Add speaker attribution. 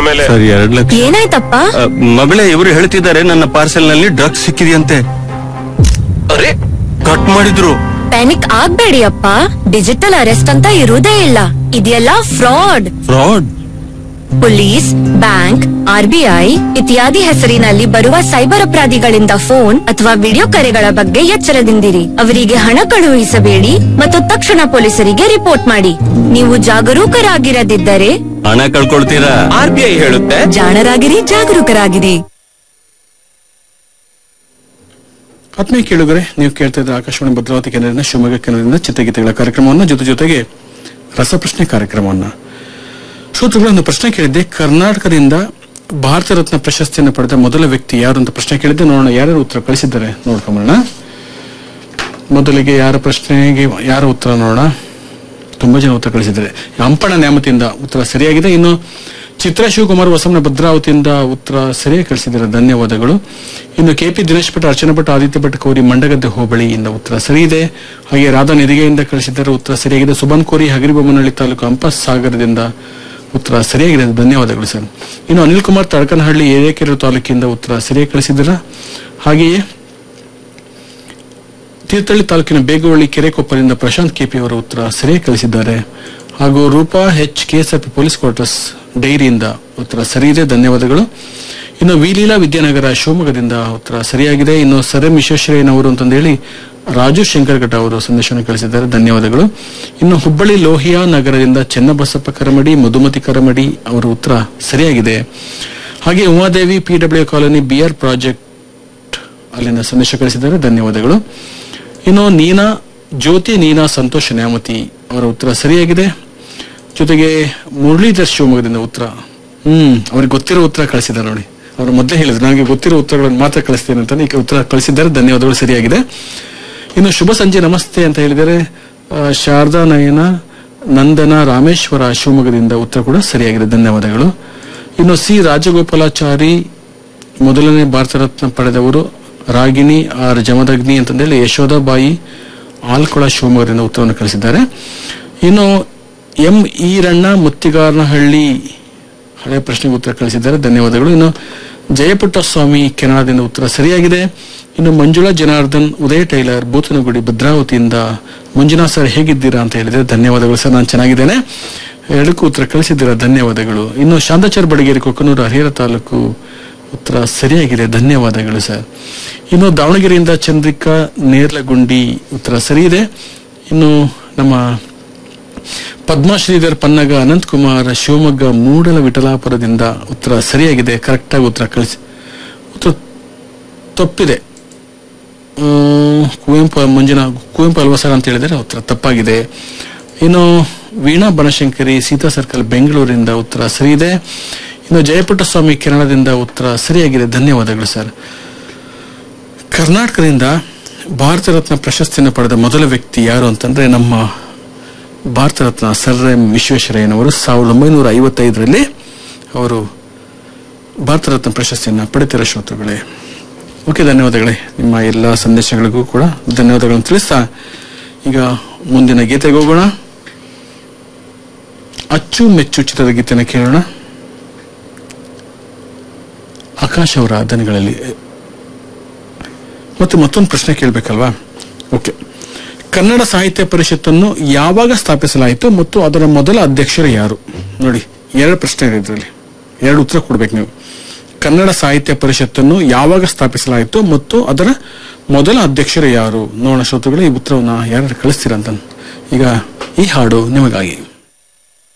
Speaker 1: ಆಮೇಲೆ
Speaker 2: ಸರ್ ಎರಡ್ ಲಕ್ಷ
Speaker 3: ಏನಾಯ್ತಪ್ಪ
Speaker 2: ಆ, ಮಗಳೇ ಇವರು ಹೇಳ್ತಿದ್ದಾರೆ ನನ್ನ ಪಾರ್ಸೆಲ್ ನಲ್ಲಿ ಡ್ರಗ್ಸ್ ಸಿಕ್ಕಿದೆಯಂತೆ
Speaker 1: ಅರೆ
Speaker 2: ಕಟ್ ಮಾಡಿದ್ರು
Speaker 3: ಪ್ಯಾನಿಕ್ ಆಗ್ಬೇಡಿ ಅಪ್ಪ ಡಿಜಿಟಲ್ ಅರೆಸ್ಟ್ ಅಂತ ಇರುವುದೇ ಇಲ್ಲ ಇದೆಲ್ಲ fraud
Speaker 2: fraud
Speaker 3: police bank RBI ಇತ್ಯಾದಿ ಹೆಸರಿನಲ್ಲಿ ಬರುವ ಸೈಬರ್ ಅಪರಾಧಿಗಳಿಂದ ಫೋನ್ ಅಥವಾ ವಿಡಿಯೋ ಕರೆಗಳ ಬಗ್ಗೆ ಎಚ್ಚರದಿಂದಿರಿ ಅವರಿಗೆ ಹಣ ಕಳುಹಿಸಬೇಡಿ ಮತ್ತು ತಕ್ಷಣ ಪೊಲೀಸರಿಗೆ ರಿಪೋರ್ಟ್ ಮಾಡಿ ನೀವು ಜಾಗರೂಕರಾಗಿರದಿದ್ದರೆ
Speaker 2: ಹಣ ಕಳ್ಕೊಳ್ತೀರಾ
Speaker 1: ಆರ್ ಬಿ ಐ ಹೇಳುತ್ತೆ
Speaker 3: ಜಾಣರಾಗಿರಿ ಜಾಗರೂಕರಾಗಿರಿ
Speaker 4: ಆತ್ಮೀಯ ಕೇಳುಗರೆ ನೀವು ಕೇಳ್ತಾ ಇದ್ರೆ ಆಕಾಶವಾಣಿ ಭದ್ರಾವತಿ ಕೇಂದ್ರದಿಂದ ಶಿವಮೊಗ್ಗ ಕೇಂದ್ರದಿಂದ ಚಿತ್ರಗೀತೆಗಳ ಕಾರ್ಯಕ್ರಮವನ್ನು ಜೊತೆ ಜೊತೆಗೆ ರಸಪ್ರಶ್ನೆ ಕಾರ್ಯಕ್ರಮವನ್ನ ಶ್ರೋತೃಗಳೊಂದು ಪ್ರಶ್ನೆ ಕೇಳಿದ್ದೆ ಕರ್ನಾಟಕದಿಂದ ಭಾರತ ರತ್ನ ಪ್ರಶಸ್ತಿಯನ್ನು ಪಡೆದ ಮೊದಲ ವ್ಯಕ್ತಿ ಯಾರು ಅಂತ ಪ್ರಶ್ನೆ ಕೇಳಿದ್ದೆ ನೋಡೋಣ ಯಾರ್ಯಾರು ಉತ್ತರ ಕಳಿಸಿದ್ದಾರೆ ನೋಡ್ಕೊಂಬರೋಣ ಮೊದಲಿಗೆ ಯಾರ ಪ್ರಶ್ನೆಗೆ ಯಾರ ಉತ್ತರ ನೋಡೋಣ ತುಂಬಾ ಜನ ಉತ್ತರ ಕಳಿಸಿದ್ದಾರೆ ಹಂಪಣ ನ್ಯಾಮತಿಯಿಂದ ಉತ್ತರ ಸರಿಯಾಗಿದೆ ಇನ್ನು ಚಿತ್ರ ಶಿವಕುಮಾರ್ ವಸಮನ ಭದ್ರಾವತಿಯಿಂದ ಉತ್ತರ ಸರಿಯಾಗಿ ಕಳಿಸಿದ್ದಾರೆ ಧನ್ಯವಾದಗಳು ಇನ್ನು ಕೆಪಿ ದಿನೇಶ್ ಭಟ್ ಅರ್ಚನಾ ಭಟ್ ಆದಿತ್ಯ ಭಟ್ ಕೌರಿ ಮಂಡಗದ್ದೆ ಹೋಬಳಿಯಿಂದ ಉತ್ತರ ಸರಿ ಇದೆ ಹಾಗೆ ರಾಧಾ ನಿಧಿಗೆಯಿಂದ ಕಳಿಸಿದ್ದಾರೆ ಉತ್ತರ ಸರಿಯಾಗಿದೆ ಸುಬನ್ ಕೋರಿ ಹಗರಿಬೊಮ್ಮನಹಳ್ಳಿ ತಾಲೂಕು ಹಂಪಸಾಗರದಿಂದ ಉತ್ತರ ಸರಿಯಾಗಿದೆ ಧನ್ಯವಾದಗಳು ಸರ್ ಇನ್ನು ಅನಿಲ್ ಕುಮಾರ್ ತಡಕನಹಳ್ಳಿ ಏರೇಕೆರೆ ತಾಲೂಕಿಂದ ಉತ್ತರ ಸರಿಯಾಗಿ ಕಳಿಸಿದ್ದೀರಾ ಹಾಗೆಯೇ ತೀರ್ಥಹಳ್ಳಿ ತಾಲೂಕಿನ ಬೇಗವಳ್ಳಿ ಕೆರೆಕೊಪ್ಪದಿಂದ ಪ್ರಶಾಂತ್ ಕೆಪಿ ಅವರ ಉತ್ತರ ಸರಿಯಾಗಿ ಕಳಿಸಿದ್ದಾರೆ ಹಾಗೂ Roopa H KSRP police quarters ಡೈರಿಯಿಂದ ಉತ್ತರ ಸರಿ ಇದೆ ಧನ್ಯವಾದಗಳು ಇನ್ನು ವಿಲೀಲಾ ವಿದ್ಯಾನಗರ ಶಿವಮೊಗ್ಗದಿಂದ ಉತ್ತರ ಸರಿಯಾಗಿದೆ ಇನ್ನು ಸರ್ ಎಂ ವಿಶ್ವೇಶ್ವರಯ್ಯನವರು ಅಂತಂದೇಳಿ ರಾಜು ಶಂಕರಘಟ್ಟ ಅವರು ಸಂದೇಶವನ್ನು ಕಳಿಸಿದ್ದಾರೆ ಧನ್ಯವಾದಗಳು ಇನ್ನು ಹುಬ್ಬಳ್ಳಿ ಲೋಹಿಯಾ ನಗರದಿಂದ ಚೆನ್ನಬಸಪ್ಪ ಕರಮಡಿ ಮಧುಮತಿ ಕರಮಡಿ ಅವರ ಉತ್ತರ ಸರಿಯಾಗಿದೆ ಹಾಗೆ Umadevi PWD colony BR project ಅಲ್ಲಿಂದ ಸಂದೇಶ ಕಳಿಸಿದ್ದಾರೆ ಧನ್ಯವಾದಗಳು ಇನ್ನು ನೀನಾ ಜ್ಯೋತಿ ನೀನಾ ಸಂತೋಷ ನ್ಯಾಮತಿ ಅವರ ಉತ್ತರ ಸರಿಯಾಗಿದೆ ಜೊತೆಗೆ ಮುರಳೀಧರ್ ಶಿವಮೊಗ್ಗದಿಂದ ಉತ್ತರ ಹ್ಮ್ ಅವ್ರಿಗೆ ಗೊತ್ತಿರೋ ಉತ್ತರ ಕಳಿಸಿದ್ದಾರೆ ನೋಡಿ ಅವರು ಮೊದಲೇ ಹೇಳಿದ್ರು ನನಗೆ ಗೊತ್ತಿರೋ ಉತ್ತರಗಳನ್ನು ಮಾತ್ರ ಕಳಿಸ್ತೇನೆ ಅಂತ ಈಗ ಉತ್ತರ ಕಳಿಸಿದ್ದಾರೆ ಧನ್ಯವಾದಗಳು ಸರಿಯಾಗಿದೆ ಇನ್ನು ಶುಭ ಸಂಜೆ ನಮಸ್ತೆ ಅಂತ ಹೇಳಿದರೆ ಆ, ಶಾರದಾ ನಯನ ನಂದನ ರಾಮೇಶ್ವರ ಶಿವಮೊಗ್ಗದಿಂದ ಉತ್ತರ ಕೂಡ ಸರಿಯಾಗಿದೆ ಧನ್ಯವಾದಗಳು ಇನ್ನು ಸಿ ರಾಜಗೋಪಾಲಾಚಾರಿ ಮೊದಲನೇ ಭಾರತ ರತ್ನ ಪಡೆದವರು ರಾಗಿಣಿ ಆರ್ ಜಮದಗ್ನಿ ಅಂತಂದೇಳಿ ಯಶೋಧಾಬಾಯಿ ಆಲ್ಕೊಳ ಶಿವಮೊಗ್ಗದಿಂದ ಉತ್ತರವನ್ನು ಕಳಿಸಿದ್ದಾರೆ ಇನ್ನು ಎಂ ಈರಣ್ಣ ಮುತ್ತಿಗಾರನಹಳ್ಳಿ ಹಳೆ ಪ್ರಶ್ನೆಗೆ ಉತ್ತರ ಕಳಿಸಿದ್ದಾರೆ ಧನ್ಯವಾದಗಳು ಇನ್ನು ಜಯಪುಟ್ಟ ಸ್ವಾಮಿ ಕೆನಡಾದಿಂದ ಉತ್ತರ ಸರಿಯಾಗಿದೆ ಇನ್ನು ಮಂಜುಳಾ ಜನಾರ್ದನ್ ಉದಯ ಟೈಲರ್ ಬೂತನಗುಡಿ ಭದ್ರಾವತಿಯಿಂದ ಮಂಜುನಾಥ್ ಸರ್ ಹೇಗಿದ್ದೀರಾ ಅಂತ ಹೇಳಿದ್ರೆ ಧನ್ಯವಾದಗಳು ಸರ್ ನಾನು ಚೆನ್ನಾಗಿದ್ದೇನೆ ಎರಡಕ್ಕೂ ಉತ್ತರ ಕಳಿಸಿದ್ದೀರಾ ಧನ್ಯವಾದಗಳು ಇನ್ನು ಶಾಂತಾಚಾರ್ ಬಡಗೇರಿ ಕೊಕ್ಕನೂರು ಹರಿಹರ ತಾಲೂಕು ಉತ್ತರ ಸರಿಯಾಗಿದೆ ಧನ್ಯವಾದಗಳು ಸರ್ ಇನ್ನು ದಾವಣಗೆರೆಯಿಂದ ಚಂದ್ರಿಕಾ ನೇರ್ಲಗುಂಡಿ ಉತ್ತರ ಸರಿ ಇದೆ ಇನ್ನು ನಮ್ಮ ಪದ್ಮಶ್ರೀಧರ್ ಪನ್ನಗ ಅನಂತ್ ಕುಮಾರ್ ಶಿವಮೊಗ್ಗ ಮೂಡಲ ವಿಠಲಾಪುರದಿಂದ ಉತ್ತರ ಸರಿಯಾಗಿದೆ ಕರೆಕ್ಟ್ ಆಗಿ ಉತ್ತರ ಕಳಿಸಿ ಉತ್ತರ ತಪ್ಪಿದೆ ಆ, ಕುವೆಂಪು ಮಂಜುನಾ ಕುವೆಂಪು ಅಲ್ವಾ ಸರ್ ಅಂತ ಹೇಳಿದರೆ ಉತ್ತರ ತಪ್ಪಾಗಿದೆ ಇನ್ನು ವೀಣಾ ಬನಶಂಕರಿ ಸೀತಾ ಸರ್ಕಲ್ ಬೆಂಗಳೂರಿಂದ ಉತ್ತರ ಸರಿ ಇದೆ ಇನ್ನು ಜಯಪುಟ್ಟಸ್ವಾಮಿ ಕೆನಡಾದಿಂದ ಉತ್ತರ ಸರಿಯಾಗಿದೆ ಧನ್ಯವಾದಗಳು ಸರ್ ಕರ್ನಾಟಕದಿಂದ ಭಾರತ ರತ್ನ ಪ್ರಶಸ್ತಿಯನ್ನು ಪಡೆದ ಮೊದಲ ವ್ಯಕ್ತಿ ಯಾರು ಅಂತಂದ್ರೆ ನಮ್ಮ ಭಾರತ ರತ್ನ ಸರ್ ಎಂ ವಿಶ್ವೇಶ್ವರಯ್ಯನವರು ಸಾವಿರದ ಒಂಬೈನೂರ ಐವತ್ತೈದರಲ್ಲಿ ಅವರು ಭಾರತ ರತ್ನ ಪ್ರಶಸ್ತಿಯನ್ನು ಪಡೆತಿರೋ ಶ್ರೋತೃಗಳೇ ಓಕೆ ಧನ್ಯವಾದಗಳೇ ನಿಮ್ಮ ಎಲ್ಲ ಸಂದೇಶಗಳಿಗೂ ಕೂಡ ಧನ್ಯವಾದಗಳನ್ನು ತಿಳಿಸ್ತಾ ಈಗ ಮುಂದಿನ ಗೀತೆಗೆ ಹೋಗೋಣ ಅಚ್ಚು ಮೆಚ್ಚು ಚಿತ್ರದ ಗೀತೆಯನ್ನು ಕೇಳೋಣ ಆಕಾಶ್ ಅವರ ದನಿಗಳಲ್ಲಿ ಮತ್ತೆ ಮತ್ತೊಂದು ಪ್ರಶ್ನೆ ಕೇಳಬೇಕಲ್ವಾ ಓಕೆ ಕನ್ನಡ ಸಾಹಿತ್ಯ ಪರಿಷತ್ತನ್ನು ಯಾವಾಗ ಸ್ಥಾಪಿಸಲಾಯಿತು ಮತ್ತು ಅದರ ಮೊದಲ ಅಧ್ಯಕ್ಷರು ಯಾರು ನೋಡಿ ಎರಡು ಪ್ರಶ್ನೆ ಇದೆ ಇದರಲ್ಲಿ ಎರಡು ಉತ್ತರ ಕೊಡ್ಬೇಕು ನೀವು ಕನ್ನಡ ಸಾಹಿತ್ಯ ಪರಿಷತ್ತನ್ನು ಯಾವಾಗ ಸ್ಥಾಪಿಸಲಾಯಿತು ಮತ್ತು ಅದರ ಮೊದಲ ಅಧ್ಯಕ್ಷರು ಯಾರು ನೋಡೋಣ ಶ್ರೋತೃಗಳು ಈ ಉತ್ತರವನ್ನ ಯಾರು ಕಳಿಸ್ತೀರಂತ ಈಗ ಈ ಹಾಡು ನಿಮಗಾಗಿ